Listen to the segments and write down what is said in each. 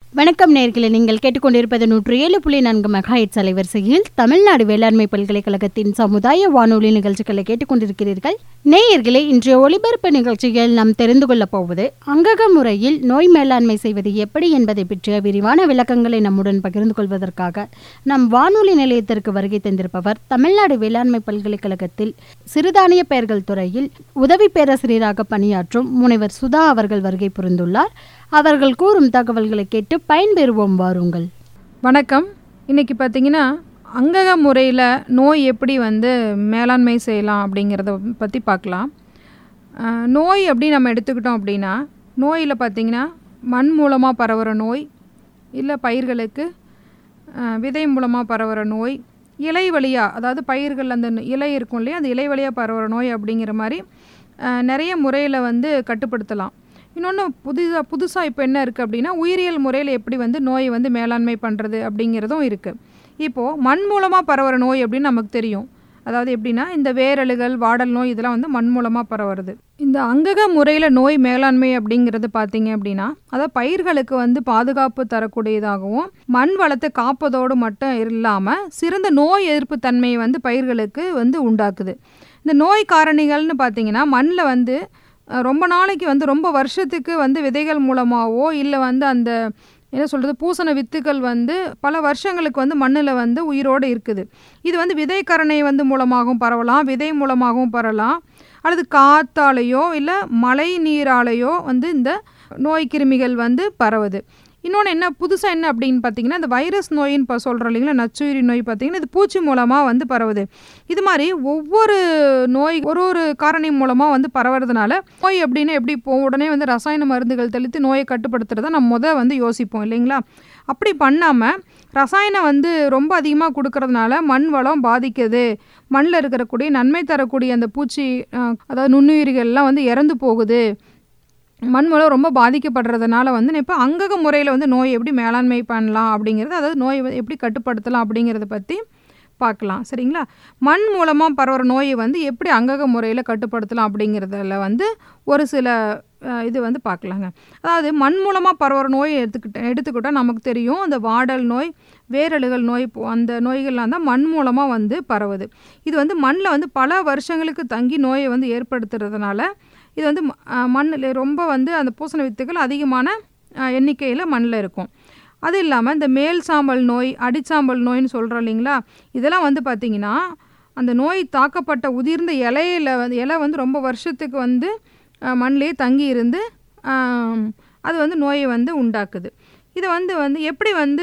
வணக்கம் நேர்களே நீங்கள் கேட்டுக்கொண்டிருப்பது நூற்றி ஏழு புள்ளி நான்கு மெகாஹெட்ஸ் அலைவரிசையில் தமிழ்நாடு வேளாண்மை பல்கலைக்கழகத்தின் சமுதாய வானொலி நிகழ்ச்சிகளை கேட்டுக்கொண்டிருக்கிறீர்கள் நேயர்களே இன்றைய ஒலிபரப்பு நிகழ்ச்சியில் நாம் தெரிந்து கொள்ளப் போவது அங்கக முறையில் நோய் மேலாண்மை செய்வது எப்படி என்பதை பற்றிய விரிவான விளக்கங்களை நம்முடன் பகிர்ந்து கொள்வதற்காக நம் வானொலி நிலையத்திற்கு வருகை தந்திருப்பவர் தமிழ்நாடு வேளாண்மை பல்கலைக்கழகத்தில் சிறுதானிய பெயர்கள் துறையில் உதவி பேராசிரியராக பணியாற்றும் முனைவர் சுதா அவர்கள் வருகை புரிந்துள்ளார் அவர்கள் கூறும் தகவல்களை கேட்டு பயன்பெறுவோம் வாருங்கள் வணக்கம் இன்றைக்கி பார்த்தீங்கன்னா அங்கக முறையில் நோய் எப்படி வந்து மேலாண்மை செய்யலாம் அப்படிங்கிறத பற்றி பார்க்கலாம் அஹ், நோய் அப்படி நம்ம எடுத்துக்கிட்டோம் அப்படின்னா நோயில் பார்த்திங்கன்னா மண் மூலமாக பரவுகிற நோய் இல்லை பயிர்களுக்கு அஹ், விதை மூலமாக பரவுகிற நோய் இலை வழியாக அதாவது பயிர்கள் அந்த இலை இருக்கும் இல்லையா அந்த இலை வழியாக பரவுகிற நோய் அப்படிங்கிற மாதிரி அஹ், நிறைய முறையில் வந்து கட்டுப்படுத்தலாம் இன்னொன்று புதுசாக புதுசாக இப்போ என்ன இருக்குது அப்படின்னா உயிரியல் முறையில் எப்படி வந்து நோயை வந்து மேலாண்மை பண்ணுறது அப்படிங்கிறதும் இருக்குது இப்போது மண் மூலமாக பரவுற நோய் அப்படின்னு நமக்கு தெரியும் அதாவது எப்படின்னா இந்த வேரலுகள் வாடல் நோய் இதெல்லாம் வந்து மண் மூலமாக பரவுறது இந்த அங்கக முறையில் நோய் மேலாண்மை அப்படிங்கிறது பார்த்தீங்க அப்படின்னா அதாவது பயிர்களுக்கு வந்து பாதுகாப்பு தரக்கூடியதாகவும் மண் வளத்தை காப்பதோடு மட்டும் இல்லாமல் சிறந்த நோய் எதிர்ப்பு தன்மையை வந்து பயிர்களுக்கு வந்து உண்டாக்குது இந்த நோய் காரணிகள்னு பார்த்தீங்கன்னா மண்ணில் வந்து அஹ், ரொம்ப நாளைக்கு வந்து ரொம்ப வருஷத்துக்கு வந்து விதைகள் மூலமாகவோ இல்லை வந்து அந்த என்ன சொல்கிறது பூசண வித்துக்கள் வந்து பல வருஷங்களுக்கு வந்து மண்ணில் வந்து உயிரோடு இருக்குது இது வந்து விதைக்கரணை வந்து மூலமாகவும் பரவலாம் விதை மூலமாகவும் பரவலாம் அல்லது காத்தாலேயோ இல்லை மழை நீராலேயோ வந்து இந்த நோய் கிருமிகள் வந்து பரவுது இன்னொன்று என்ன புதுசாக என்ன அப்படின்னு பார்த்தீங்கன்னா இந்த வைரஸ் நோயின்னு இப்போ சொல்கிறோம் இல்லைங்களா நச்சுயிரி நோய் பார்த்தீங்கன்னா இது பூச்சி மூலமாக வந்து பரவுது இது மாதிரி ஒவ்வொரு நோய் ஒரு ஒரு காரணி மூலமாக வந்து பரவுறதுனால நோய் அப்படின்னு எப்படி இப்போ உடனே வந்து ரசாயன மருந்துகள் தெளித்து நோயை கட்டுப்படுத்துறத நம்ம முத வந்து யோசிப்போம் இல்லைங்களா அப்படி பண்ணாமல் ரசாயனம் வந்து ரொம்ப அதிகமாக கொடுக்கறதுனால மண் வளம் பாதிக்குது மண்ணில் இருக்கக்கூடிய நன்மை தரக்கூடிய அந்த பூச்சி அஹ், அதாவது நுண்ணுயிரிகள்லாம் வந்து இறந்து போகுது மண் வளம் ரொம்ப பாதிக்கப்படுறதுனால வந்து இப்போ அங்கக முறையில் வந்து நோய் எப்படி மேலாண்மை பண்ணலாம் அப்படிங்கிறது அதாவது நோயை வந்து எப்படி கட்டுப்படுத்தலாம் அப்படிங்கிறத பற்றி பார்க்கலாம் சரிங்களா மண் மூலமாக பரவுற நோயை வந்து எப்படி அங்கக முறையில் கட்டுப்படுத்தலாம் அப்படிங்கிறதுல வந்து ஒரு சில அஹ், இது வந்து பார்க்கலாங்க அதாவது மண் மூலமாக பரவுற நோயை எடுத்துக்கிட்ட எடுத்துக்கிட்டால் நமக்கு தெரியும் அந்த வாடல் நோய் வேரலுகள் நோய் போ- அந்த நோய்கள்லாம் தான் மண் மூலமாக வந்து பரவுது இது வந்து மண்ணில் வந்து பல வருஷங்களுக்கு தங்கி நோயை வந்து ஏற்படுத்துறதுனால இது வந்து மண்ணில் ரொம்ப வந்து அந்த பூசண வித்துக்கள் அதிகமான எண்ணிக்கையில் மண்ணில் இருக்கும் அது இல்லாமல் இந்த மேல் சாம்பல் நோய் அடிச்சாம்பல் நோயின்னு சொல்கிறோம் இல்லைங்களா இதெல்லாம் வந்து பார்த்திங்கன்னா அந்த நோய் தாக்கப்பட்ட உதிர்ந்த இலையில வந்து இலை வந்து ரொம்ப வருஷத்துக்கு வந்து அஹ், மண்ணிலே தங்கி இருந்து ஆம், அது வந்து நோயை வந்து உண்டாக்குது இதை வந்து வந்து எப்படி வந்து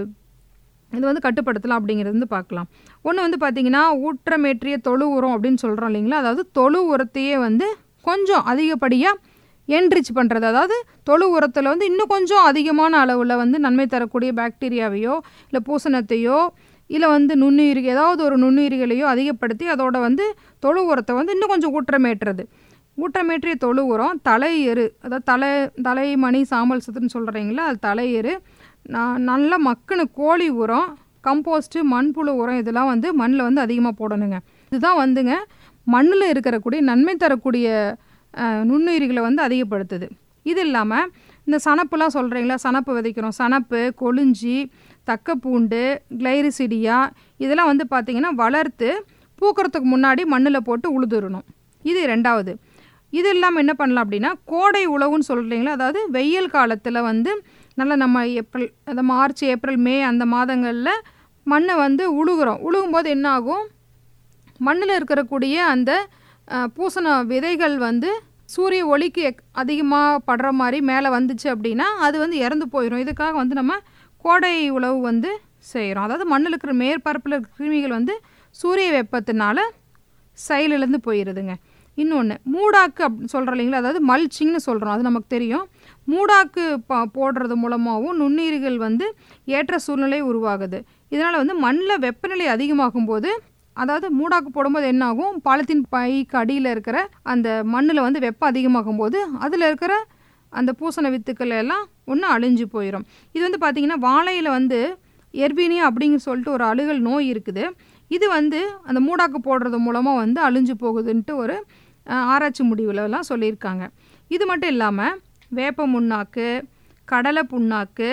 இது வந்து கட்டுப்படுத்தலாம் அப்படிங்கிறது வந்து பார்க்கலாம் ஒன்று வந்து பார்த்திங்கன்னா ஊற்றமேற்றிய தொழு உரம் அப்படின்னு சொல்கிறோம் இல்லைங்களா அதாவது தொழு உரத்தையே வந்து கொஞ்சம் அதிகப்படியாக என்ரிச் பண்ணுறது அதாவது தொழு உரத்தில் வந்து இன்னும் கொஞ்சம் அதிகமான அளவில் வந்து நன்மை தரக்கூடிய பாக்டீரியாவையோ இல்லை பூசணத்தையோ இல்லை வந்து நுண்ணுயிரி ஏதாவது ஒரு நுண்ணுயிரிகளையோ அதிகப்படுத்தி அதோட வந்து தொழு உரத்தை வந்து இன்னும் கொஞ்சம் ஊற்றமேற்றுறது ஊற்றமேற்றிய தொழு உரம் தலை எரு அதாவது தலை தலை மணி சாம்பல் சத்துன்னு சொல்கிறீங்களா அது தலை எரு நான் நல்ல மக்குன கோழி உரம் கம்போஸ்ட்டு மண்புழு உரம் இதெல்லாம் வந்து மண்ணில் வந்து அதிகமாக போடணுங்க இதுதான் வந்துங்க மண்ணில் இருக்கக்கூடிய நன்மை தரக்கூடிய அஹ், நுண்ணுயிரிகளை வந்து அதிகப்படுத்துது இது இல்லாமல் இந்த சணப்புலாம் சொல்கிறீங்களா சணப்பு விதைக்கிறோம் சணப்பு கொளிஞ்சி தக்கப்பூண்டு கிளைரிசிடியா இதெல்லாம் வந்து பார்த்திங்கன்னா வளர்த்து பூக்கிறதுக்கு முன்னாடி மண்ணில் போட்டு உழுதுறணும் இது ரெண்டாவது இது இல்லாமல் என்ன பண்ணலாம் அப்படின்னா கோடை உழவுன்னு சொல்கிறீங்களா அதாவது வெயில் காலத்தில் வந்து நல்லா நம்ம ஏப்ரல் அந்த மார்ச் ஏப்ரல் மே அந்த மாதங்களில் மண்ணை வந்து உழுகுறோம் உழுகும்போது என்ன ஆகும் மண்ணில் இருக்கக்கூடிய அந்த அஹ், பூசண விதைகள் வந்து சூரிய ஒளிக்கு அதிகமாக படுற மாதிரி மேலே வந்துச்சு அப்படின்னா அது வந்து இறந்து போயிடும் இதுக்காக வந்து நம்ம கோடை உழவு வந்து செய்கிறோம் அதாவது மண்ணில் இருக்கிற மேற்பரப்பில் இருக்கிற கிருமிகள் வந்து சூரிய வெப்பத்தினால செயலிழந்து போயிடுதுங்க இன்னொன்று மூடாக்கு அப் சொல்கிறோம் இல்லைங்களா அதாவது மல்ச்சிங்னு சொல்கிறோம் அது நமக்கு தெரியும் மூடாக்கு ப போடுறது மூலமாகவும் நுண்ணுயிர்கள் வந்து ஏற்ற சூழ்நிலை உருவாகுது இதனால் வந்து மண்ணில் வெப்பநிலை அதிகமாகும் போது அதாவது மூடாக்கு போடும்போது என்ன ஆகும் பாலித்தீன் பைக்கு அடியில் இருக்கிற அந்த மண்ணில் வந்து வெப்பம் அதிகமாகும் போது அதில் இருக்கிற அந்த பூசண வித்துக்கள் எல்லாம் ஒன்று அழிஞ்சு போயிடும் இது வந்து பார்த்திங்கன்னா வாழையில் வந்து எர்பீனியா அப்படிங்க சொல்லிட்டு ஒரு அழுகல் நோய் இருக்குது இது வந்து அந்த மூடாக்கு போடுறது மூலமாக வந்து அழிஞ்சு போகுதுன்ட்டு ஒரு அஹ், ஆராய்ச்சி முடிவுலலாம் சொல்லியிருக்காங்க இது மட்டும் இல்லாமல் வேப்ப முன்னாக்கு கடலை புண்ணாக்கு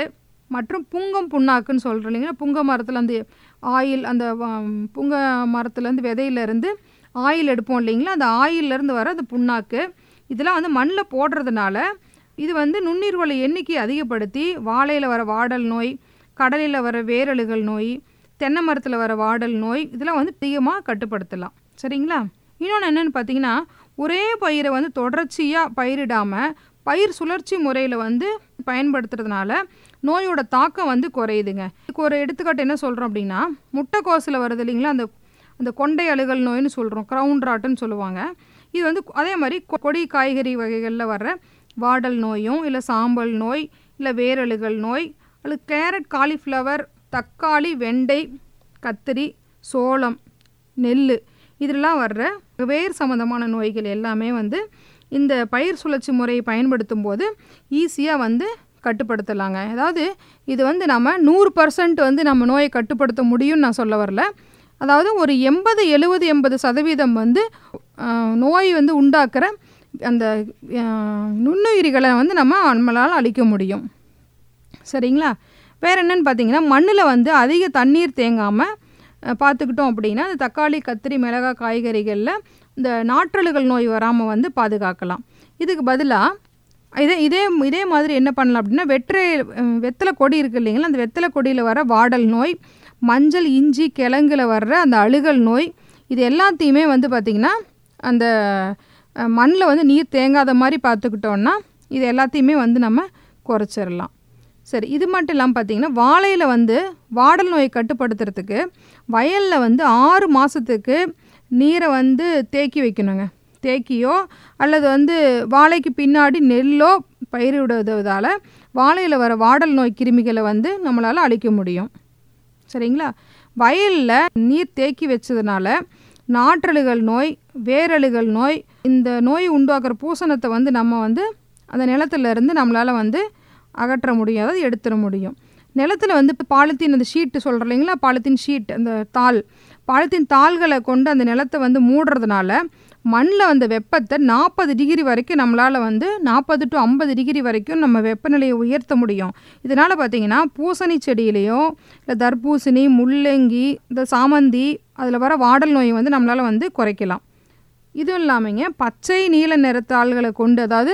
மற்றும் புங்கம் புண்ணாக்குன்னு சொல்கிறோம் இல்லைங்களா புங்க மரத்தில் அந்த ஆயில் அந்த வ- புங்க மரத்துலேருந்து விதையிலேருந்து ஆயில் எடுப்போம் இல்லைங்களா அந்த ஆயிலேருந்து வர அந்த புண்ணாக்கு இதெல்லாம் வந்து மண்ணில் போடுறதுனால இது வந்து நுண்ணீர்வள எண்ணிக்கையை அதிகப்படுத்தி வாழையில் வர வாடல் நோய் கடலில் வர வேரழுகல் நோய் தென்னை மரத்தில் வர வாடல் நோய் இதெல்லாம் வந்து அதிகமாக கட்டுப்படுத்தலாம் சரிங்களா இன்னொன்று என்னென்னு பார்த்தீங்கன்னா ஒரே பயிரை வந்து தொடர்ச்சியாக பயிரிடாமல் பயிர் சுழற்சி முறையில் வந்து பயன்படுத்துறதுனால நோயோட தாக்கம் வந்து குறையுதுங்க இதுக்கு ஒரு எடுத்துக்காட்டு என்ன சொல்கிறோம் அப்படின்னா முட்டைக்கோசில் வருது இல்லைங்களா அந்த அந்த கொண்டை அழுகல் நோய்னு சொல்கிறோம் க்ரௌன் ராட்டுன்னு சொல்லுவாங்க இது வந்து அதே மாதிரி கொ- கொடி காய்கறி வகைகளில் வர்ற வாடல் நோயும் இல்லை சாம்பல் நோய் இல்லை வேரழுகல் நோய் அல்லது கேரட் காலிஃப்ளவர் தக்காளி வெண்டை கத்திரி சோளம் நெல் இதெல்லாம் வர்ற வேர் சம்மந்தமான நோய்கள் எல்லாமே வந்து இந்த பயிர் சுழற்சி முறையை பயன்படுத்தும் போது ஈஸியாக வந்து கட்டுப்படுத்தலாங்க அதாவது இது வந்து நம்ம நூறு பர்சன்ட் வந்து நம்ம நோயை கட்டுப்படுத்த முடியும்னு நான் சொல்ல வரல அதாவது ஒரு எண்பது எழுபது எண்பது சதவீதம் வந்து ஆஹ், நோய் வந்து உண்டாக்குற அந்த ஆஹ், நுண்ணுயிரிகளை வந்து நம்ம நம்மளால் அழிக்க முடியும் சரிங்களா வேறு என்னன்னு பார்த்தீங்கன்னா மண்ணில் வந்து அதிக தண்ணீர் தேங்காமல் பார்த்துக்கிட்டோம் அப்படின்னா இந்த தக்காளி கத்திரி மிளகாய் காய்கறிகளில் இந்த நாற்றலுகள் நோய் வராமல் வந்து பாதுகாக்கலாம் இதுக்கு பதிலாக இதே இதே இதே மாதிரி என்ன பண்ணலாம் அப்படின்னா வெற்றை அஹ், வெத்தலை கொடி இருக்குது இல்லைங்களா அந்த வெத்தலை கொடியில் வர வாடல் நோய் மஞ்சள் இஞ்சி கிழங்குல வர்ற அந்த அழுகல் நோய் இது எல்லாத்தையுமே வந்து பார்த்திங்கன்னா அந்த மண்ணில் வந்து நீர் தேங்காத மாதிரி பார்த்துக்கிட்டோன்னா இது எல்லாத்தையுமே வந்து நம்ம குறைச்சிடலாம் சரி இது மட்டும் இல்லாமல் பார்த்தீங்கன்னா வாழையில் வந்து வாடல் நோயை கட்டுப்படுத்துறதுக்கு வயலில் வந்து ஆறு மாதத்துக்கு நீரை வந்து தேக்கி வைக்கணுங்க தேக்கியோ அல்லது வந்து வாழைக்கு பின்னாடி நெல்லோ பயிரிடுவதால் வாழையில் வர வாடல் நோய் கிருமிகளை வந்து நம்மளால் அழிக்க முடியும் சரிங்களா வயலில் நீர் தேக்கி வச்சதுனால நாற்றலுகள் நோய் வேரழுகல் நோய் இந்த நோய் உண்டாக்குற பூசணத்தை வந்து நம்ம வந்து அந்த நிலத்துல இருந்து நம்மளால் வந்து அகற்ற முடியும் அதாவது எடுத்துட முடியும் நிலத்தில் வந்து இப்போ பாலித்தீன் அந்த ஷீட்டு சொல்கிறோம் இல்லைங்களா பாலித்தீன் ஷீட் அந்த தாள் பாலித்தீன் தாள்களை கொண்டு அந்த நிலத்தை வந்து மூடுறதுனால மண்ணில் வந்த வெப்பத்தை நாற்பது டிகிரி வரைக்கும் நம்மளால் வந்து நாற்பது டு ஐம்பது டிகிரி வரைக்கும் நம்ம வெப்பநிலையை உயர்த்த முடியும் இதனால் பார்த்தீங்கன்னா பூசணி செடியிலையோ இல்லை தர்பூசணி முள்ளங்கி இந்த சாமந்தி அதில் வர வாடல் நோயை வந்து நம்மளால் வந்து குறைக்கலாம் இதுவும் இல்லாமங்க பச்சை நீல நிற தாள்களை கொண்டு அதாவது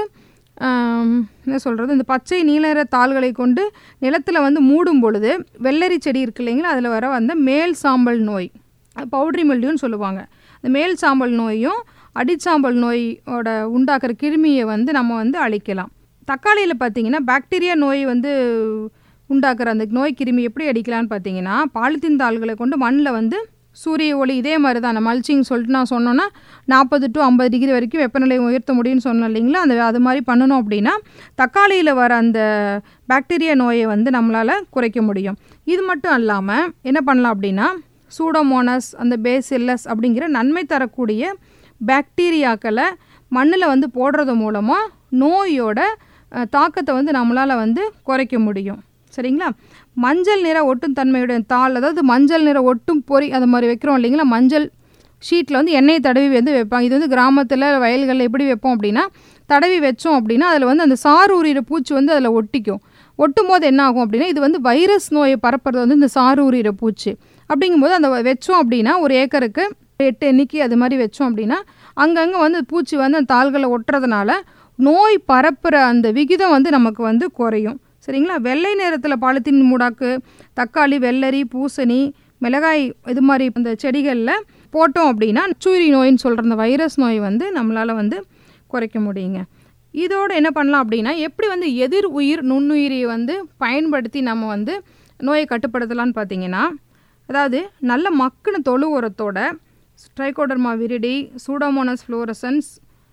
ஆம், என்ன சொல்கிறது இந்த பச்சை நீல நிற தாள்களை கொண்டு நிலத்தில் வந்து மூடும் பொழுது வெள்ளரி செடி இருக்கு இல்லைங்களா அதில் வர வந்த மேல் சாம்பல் நோய் பவுட்ரி மில்டியூன்னு சொல்லுவாங்க இந்த மேல் சாம்பல் நோயும் அடிச்சாம்பல் நோயோட உண்டாக்குற கிருமியை வந்து நம்ம வந்து அழிக்கலாம் தக்காளியில் பார்த்தீங்கன்னா பாக்டீரியா நோய் வந்து உண்டாக்குற அந்த நோய் கிருமி எப்படி அடிக்கலான்னு பார்த்தீங்கன்னா பாலித்தீன் தாள்களை கொண்டு மண்ணில் வந்து சூரிய ஒளி இதே மாதிரி தான் நம்ம மல்ச்சிங் சொல்லிட்டு நான் சொன்னோன்னா நாற்பது டு ஐம்பது டிகிரி வரைக்கும் வெப்பநிலை உயர்த்த முடியும்னு சொன்னோம் இல்லைங்களா அந்த அது மாதிரி பண்ணணும் அப்படின்னா தக்காளியில் வர அந்த பாக்டீரியா நோயை வந்து நம்மளால் குறைக்க முடியும் இது மட்டும் இல்லாமல் என்ன பண்ணலாம் அப்படின்னா சூடோமோனஸ் அந்த பேசில்லஸ் அப்படிங்கிற நன்மை தரக்கூடிய பாக்டீரியாக்களை மண்ணில் வந்து போடுறது மூலமாக நோயோட அஹ், தாக்கத்தை வந்து நம்மளால் வந்து குறைக்க முடியும் சரிங்களா மஞ்சள் நிற ஒட்டும் தன்மையுடைய தாள் அதாவது மஞ்சள் நிற ஒட்டும் பொறி அது மாதிரி வைக்கிறோம் இல்லைங்களா மஞ்சள் ஷீட்டில் வந்து எண்ணெய் தடவி வந்து வைப்பாங்க இது வந்து கிராமத்தில் வயல்களில் எப்படி வைப்போம் அப்படின்னா தடவி வச்சோம் அப்படின்னா அதில் வந்து அந்த சாறு உரியிற பூச்சி வந்து அதில் ஒட்டிக்கும் ஒட்டும் போது என்ன ஆகும் அப்படின்னா இது வந்து வைரஸ் நோயை பரப்புறது வந்து இந்த சாறு உரியிற பூச்சி அப்படிங்கும்போது அந்த வச்சோம் அப்படின்னா ஒரு ஏக்கருக்கு எட்டு எண்ணிக்கை அது மாதிரி வச்சோம் அப்படின்னா அங்கங்கே வந்து பூச்சி வந்து அந்த தாள்களை ஒட்டுறதுனால நோய் பரப்புகிற அந்த விகிதம் வந்து நமக்கு வந்து குறையும் சரிங்களா வெள்ளை நேரத்தில் பாலித்தீன் மூடாக்கு தக்காளி வெள்ளரி பூசணி மிளகாய் இது மாதிரி அந்த செடிகளில் போட்டோம் அப்படின்னா சூரி நோயின்னு சொல்கிற அந்த வைரஸ் நோய் வந்து நம்மளால் வந்து குறைக்க முடியுங்க இதோடு என்ன பண்ணலாம் அப்படின்னா எப்படி வந்து எதிர் உயிர் நுண்ணுயிரியை வந்து பயன்படுத்தி நம்ம வந்து நோயை கட்டுப்படுத்தலாம்னு பார்த்தீங்கன்னா அதாவது நல்ல மக்குன தொழு உரத்தோட ட்ரைகோடர்மா விரிடி சூடோமோனஸ் ஃப்ளோரசன்ஸ்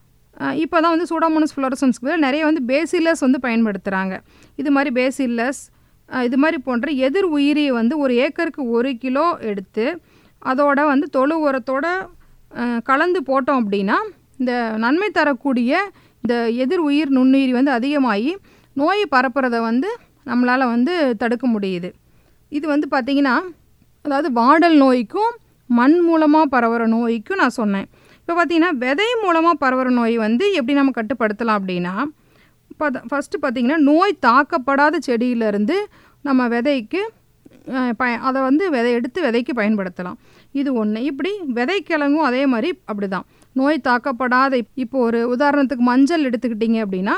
இப்போ தான் வந்து சூடோமோனஸ் ஃப்ளோரசன்ஸ்க்கு பதிலா நிறைய வந்து பேசிலஸ் வந்து பயன்படுத்துகிறாங்க இது மாதிரி பேசில்லஸ் இது மாதிரி போன்ற எதிர் உயிரியை வந்து ஒரு ஏக்கருக்கு ஒரு கிலோ எடுத்து அதோட வந்து தொழு உரத்தோட அஹ், கலந்து போட்டோம் அப்படின்னா இந்த நன்மை தரக்கூடிய இந்த எதிர் உயிர் நுண்ணுயிரி வந்து அதிகமாகி நோய் பரப்புறதை வந்து நம்மளால் வந்து தடுக்க முடியுது இது வந்து பார்த்திங்கன்னா அதாவது வாடல் நோய்க்கும் மண் மூலமாக பரவுற நோய்க்கும் நான் சொன்னேன் இப்போ பார்த்தீங்கன்னா விதை மூலமாக பரவுற நோய் வந்து எப்படி நம்ம கட்டுப்படுத்தலாம் அப்படின்னா பார்த்தா ஃபஸ்ட்டு பார்த்தீங்கன்னா நோய் தாக்கப்படாத செடியிலேருந்து நம்ம விதைக்கு அஹ், ப அதை வந்து விதை எடுத்து விதைக்கு பயன்படுத்தலாம் இது ஒன்று இப்படி விதைக்கிழங்கும் அதே மாதிரி அப்படி தான் நோய் தாக்கப்படாத இப்போ ஒரு உதாரணத்துக்கு மஞ்சள் எடுத்துக்கிட்டிங்க அப்படின்னா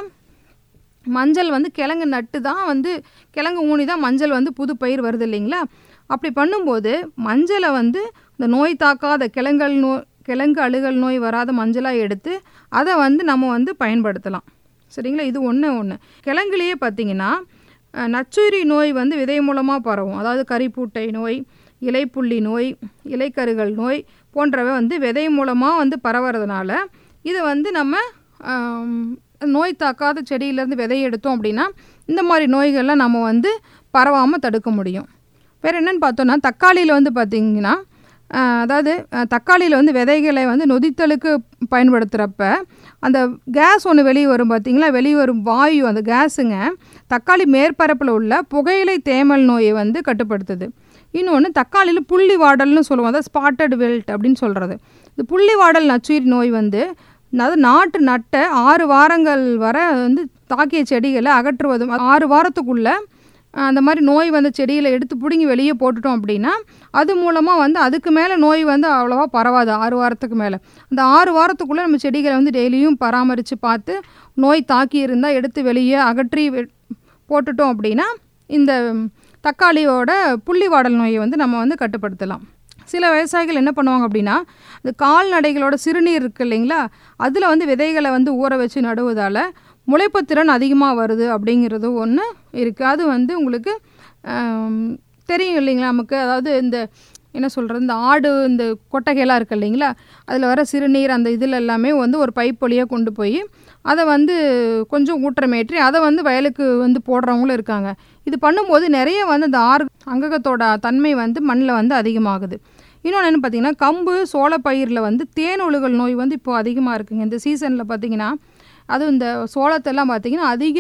மஞ்சள் வந்து கிழங்கு நட்டு தான் வந்து கிழங்கு ஊனி தான் மஞ்சள் வந்து புது பயிர் வருது இல்லைங்களா அப்படி பண்ணும்போது மஞ்சளை வந்து இந்த நோய் தாக்காத கிழங்கல் நோய் கிழங்கு அழுகல் நோய் வராத மஞ்சளாக எடுத்து அதை வந்து நம்ம வந்து பயன்படுத்தலாம் சரிங்களா இது ஒன்று ஒன்று கிழங்குலேயே பார்த்தீங்கன்னா அஹ், நச்சுயிரி நோய் வந்து விதை மூலமாக பரவும் அதாவது கரிப்பூட்டை நோய் இலைப்புள்ளி நோய் இலைக்கருகள் நோய் போன்றவை வந்து விதை மூலமாக வந்து பரவறதுனால இதை வந்து நம்ம ஆம், நோய் தாக்காத செடியிலேருந்து விதையை எடுத்தோம் அப்படின்னா இந்த மாதிரி நோய்கள்லாம் நம்ம வந்து பரவாமல் தடுக்க முடியும் வேறு என்னென்னு பார்த்தோன்னா தக்காளியில் வந்து பார்த்திங்கன்னா ஆஹ், அதாவது தக்காளியில் வந்து விதைகளை வந்து நொதித்தலுக்கு பயன்படுத்துகிறப்ப அந்த கேஸ் ஒன்று வெளியே வரும் பார்த்தீங்களா வெளியே வரும் வாயு அந்த கேஸுங்க தக்காளி மேற்பரப்பில் உள்ள புகையிலை தேமல் நோயை வந்து கட்டுப்படுத்துது இன்னொன்று தக்காளியில் புள்ளி வாடல்னு சொல்லுவோம் அதாவது ஸ்பாட்டட் வெல்ட் அப்படின்னு சொல்கிறது இந்த புள்ளி வாடல் நச்சுயிர் நோய் வந்து அதாவது நாட்டு நட்ட ஆறு வாரங்கள் வரை வந்து தாக்கிய செடிகளை அகற்றுவதும் ஆறு வாரத்துக்குள்ளே அந்த மாதிரி நோய் வந்த செடிகளை எடுத்து பிடுங்கி வெளியே போட்டுட்டோம் அப்படின்னா அது மூலமாக வந்து அதுக்கு மேலே நோய் வந்து அவ்வளோவா பரவாது ஆறு வாரத்துக்கு மேலே அந்த ஆறு வாரத்துக்குள்ளே நம்ம செடிகளை வந்து டெய்லியும் பராமரித்து பார்த்து நோய் தாக்கி இருந்தால் எடுத்து வெளியே அகற்றி வெ- போட்டுட்டோம் அப்படின்னா இந்த தக்காளியோட புள்ளிவாடல் நோயை வந்து நம்ம வந்து கட்டுப்படுத்தலாம் சில விவசாயிகள் என்ன பண்ணுவாங்க அப்படின்னா இந்த கால்நடைகளோட சிறுநீர் இருக்கு இல்லைங்களா அதில் வந்து விதைகளை வந்து ஊற வச்சு நடுவதால் முளைப்புத்திறன் அதிகமாக வருது அப்படிங்கிறது ஒன்று இருக்குது அது வந்து உங்களுக்கு ஆம், தெரியும் இல்லைங்களா நமக்கு அதாவது இந்த என்ன சொல்கிறது இந்த ஆடு இந்த கொட்டகைலாம் இருக்குது இல்லைங்களா அதில் வர சிறுநீர் அந்த இதில் எல்லாமே வந்து ஒரு பைப் வழியாக கொண்டு போய் அதை வந்து கொஞ்சம் ஊற்றமேற்றி அதை வந்து வயலுக்கு வந்து போடுறவங்களும் இருக்காங்க இது பண்ணும்போது நிறைய வந்து இந்த ஆர் அங்ககத்தோட தன்மை வந்து மண்ணில் வந்து அதிகமாகுது இன்னொன்று என்ன பார்த்தீங்கன்னா கம்பு சோளப்பயிரில் வந்து தேனொழுகல் நோய் வந்து இப்போ அதிகமாக இருக்குங்க இந்த சீசனில் பார்த்தீங்கன்னா அதுவும் இந்த சோளத்தெல்லாம் பார்த்தீங்கன்னா அதிக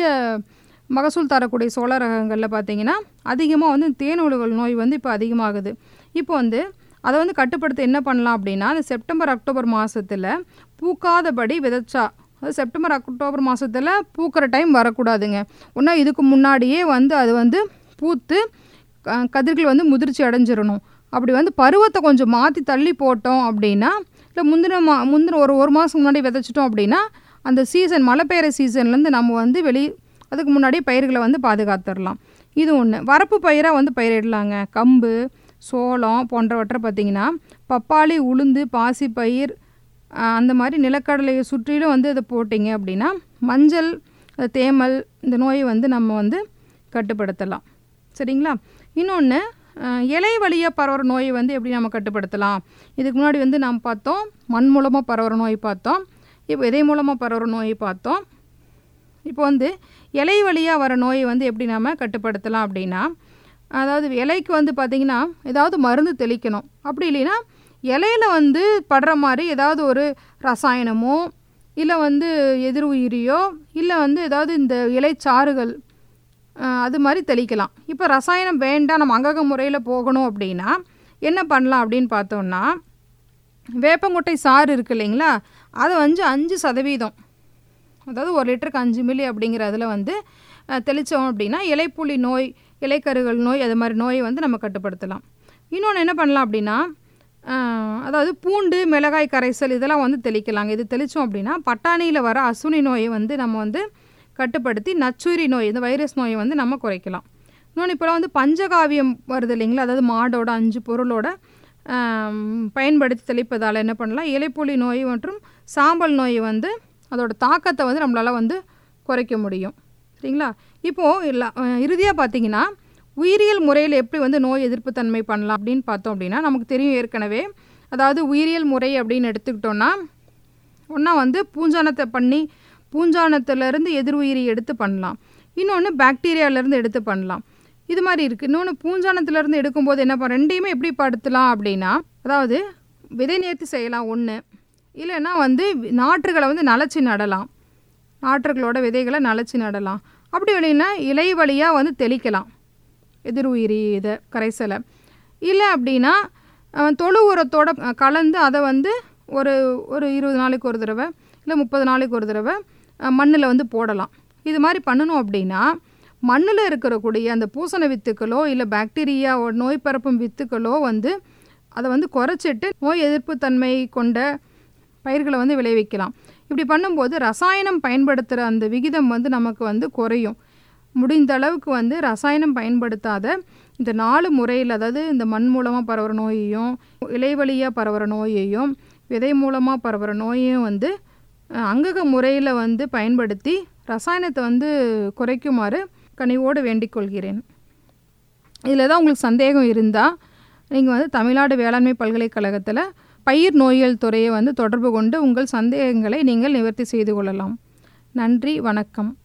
மகசூல் தரக்கூடிய சோள ரகங்களில் பார்த்தீங்கன்னா அதிகமாக வந்து தேனொழுகல் நோய் வந்து இப்போ அதிகமாகுது இப்போ வந்து அதை வந்து கட்டுப்படுத்த என்ன பண்ணலாம் அப்படின்னா அந்த செப்டம்பர் அக்டோபர் மாதத்தில் பூக்காதபடி விதைச்சா அது செப்டம்பர் அக்டோபர் மாதத்தில் பூக்கிற டைம் வரக்கூடாதுங்க ஒன்றா இதுக்கு முன்னாடியே வந்து அது வந்து பூத்து க- கதிர்கள் வந்து முதிர்ச்சி அடைஞ்சிரணும் அப்படி வந்து பருவத்தை கொஞ்சம் மாற்றி தள்ளி போட்டோம் அப்படின்னா இல்லை முந்தின மா முந்தின ஒரு ஒரு மாதம் முன்னாடி விதைச்சிட்டோம் அப்படின்னா அந்த சீசன் மழை பெய்கிற சீசன்லேருந்து நம்ம வந்து வெளி அதுக்கு முன்னாடியே பயிர்களை வந்து பாதுகாத்துடலாம் இது ஒன்று வரப்பு பயிராக வந்து பயிரிடலாங்க கம்பு சோளம் போன்றவற்றை பார்த்திங்கன்னா பப்பாளி உளுந்து பாசி பயிர் ஆஹ், அந்த மாதிரி நிலக்கடலையை சுற்றிலும் வந்து இதை போட்டிங்க அப்படின்னா மஞ்சள் அது தேமல் இந்த நோயை வந்து நம்ம வந்து கட்டுப்படுத்தலாம் சரிங்களா இன்னொன்று இலை வழியாக பரவுற நோயை வந்து எப்படி நம்ம கட்டுப்படுத்தலாம் இதுக்கு முன்னாடி வந்து நாம் பார்த்தோம் மண் மூலமாக பரவுற நோய் பார்த்தோம் இப்போ விதை மூலமாக பரவுற நோயை பார்த்தோம் இப்போ வந்து இலை வழியாக வர நோயை வந்து எப்படி நாம் கட்டுப்படுத்தலாம் அப்படின்னா அதாவது இலைக்கு வந்து பார்த்திங்கன்னா ஏதாவது மருந்து தெளிக்கணும் அப்படி இல்லைன்னா இலையில வந்து படுற மாதிரி ஏதாவது ஒரு ரசாயனமோ இல்லை வந்து எதிர் உயிரியோ இல்லை வந்து ஏதாவது இந்த இலைச்சாறுகள் அஹ், அது மாதிரி தெளிக்கலாம் இப்போ ரசாயனம் வேண்டாம் நம்ம அங்கக முறையில் போகணும் அப்படின்னா என்ன பண்ணலாம் அப்படின்னு பார்த்தோம்னா வேப்பங்கொட்டை சாறு இருக்கு இல்லைங்களா அதை வந்து அஞ்சு சதவீதம் அதாவது ஒரு லிட்டருக்கு அஞ்சு மில்லி அப்படிங்கிற அதில் வந்து அஹ், தெளித்தோம் அப்படின்னா இலைப்புள்ளி நோய் இலைக்கருகள் நோய் அது மாதிரி நோயை வந்து நம்ம கட்டுப்படுத்தலாம் இன்னொன்று என்ன பண்ணலாம் அப்படின்னா அஹ், அதாவது பூண்டு மிளகாய் கரைசல் இதெல்லாம் வந்து தெளிக்கலாங்க இது தெளித்தோம் அப்படின்னா பட்டாணியில் வர அசுனி நோயை வந்து நம்ம வந்து கட்டுப்படுத்தி நச்சுயிரி நோய் இந்த வைரஸ் நோயை வந்து நம்ம குறைக்கலாம் இன்னொன்று இப்போலாம் வந்து பஞ்சகாவியம் வருது இல்லைங்களா அதாவது மாடோட அஞ்சு பொருளோட ஆம், பயன்படுத்தி தெளிப்பதால் என்ன பண்ணலாம் இலைப்புலி நோய் மற்றும் சாம்பல் நோயை வந்து அதோட தாக்கத்தை வந்து நம்மளால் வந்து குறைக்க முடியும் சரிங்களா இப்போது இல்லை இறுதியாக பார்த்தீங்கன்னா உயிரியல் முறையில் எப்படி வந்து நோய் எதிர்ப்பு தன்மை பண்ணலாம் அப்படின்னு பார்த்தோம் அப்படின்னா நமக்கு தெரியும் ஏற்கனவே அதாவது உயிரியல் முறை அப்படின்னு எடுத்துக்கிட்டோன்னா ஒன்றா வந்து பூஞ்சானத்தை பண்ணி பூஞ்சானத்திலேருந்து எதிர் உயிரி எடுத்து பண்ணலாம் இன்னொன்று பாக்டீரியாவிலேருந்து எடுத்து பண்ணலாம் இது மாதிரி இருக்குது இன்னொன்று பூஞ்சானத்திலேருந்து எடுக்கும்போது என்ன பண்ண ரெண்டையுமே எப்படி படுத்தலாம் அப்படின்னா அதாவது விதை நேர்த்தி செய்யலாம் ஒன்று இல்லைன்னா வந்து நாற்றுகளை வந்து நனைச்சி நடலாம் நாற்றுகளோட விதைகளை நனைச்சி நடலாம் அப்படி இல்லைன்னா இலை வழியாக வந்து தெளிக்கலாம் எதிர் உயிரி இதை கரைசலை இல்லை அப்படின்னா அஹ், தொழு உரத்தோட அஹ், கலந்து அதை வந்து ஒரு ஒரு இருபது நாளைக்கு ஒரு தடவை இல்லை முப்பது நாளைக்கு ஒரு தடவை மண்ணில் வந்து போடலாம் இது மாதிரி பண்ணணும் அப்படின்னா மண்ணில் இருக்கக்கூடிய அந்த பூசண வித்துக்களோ இல்லை பாக்டீரியா நோய் பரப்பும் வித்துக்களோ வந்து அதை வந்து குறைச்சிட்டு நோய் எதிர்ப்பு தன்மை கொண்ட பயிர்களை வந்து விளைவிக்கலாம் இப்படி பண்ணும்போது ரசாயனம் பயன்படுத்துகிற அந்த விகிதம் வந்து நமக்கு வந்து குறையும் முடிந்த அளவுக்கு வந்து ரசாயனம் பயன்படுத்தாத இந்த நாலு முறையில் அதாவது இந்த மண் மூலமாக பரவுற நோயையும் இலை வழியாக பரவுற நோயையும் விதை மூலமாக பரவுற நோயையும் வந்து அஹ், அங்கக முறையில் வந்து பயன்படுத்தி ரசாயனத்தை வந்து குறைக்குமாறு கனிவோடு வேண்டிக் கொள்கிறேன் இதில் தான் உங்களுக்கு சந்தேகம் இருந்தால் நீங்கள் வந்து தமிழ்நாடு வேளாண்மை பல்கலைக்கழகத்தில் பயிர் நோயியல் துறையை வந்து தொடர்பு கொண்டு உங்கள் சந்தேகங்களை நீங்கள் நிவர்த்தி செய்து கொள்ளலாம் நன்றி வணக்கம்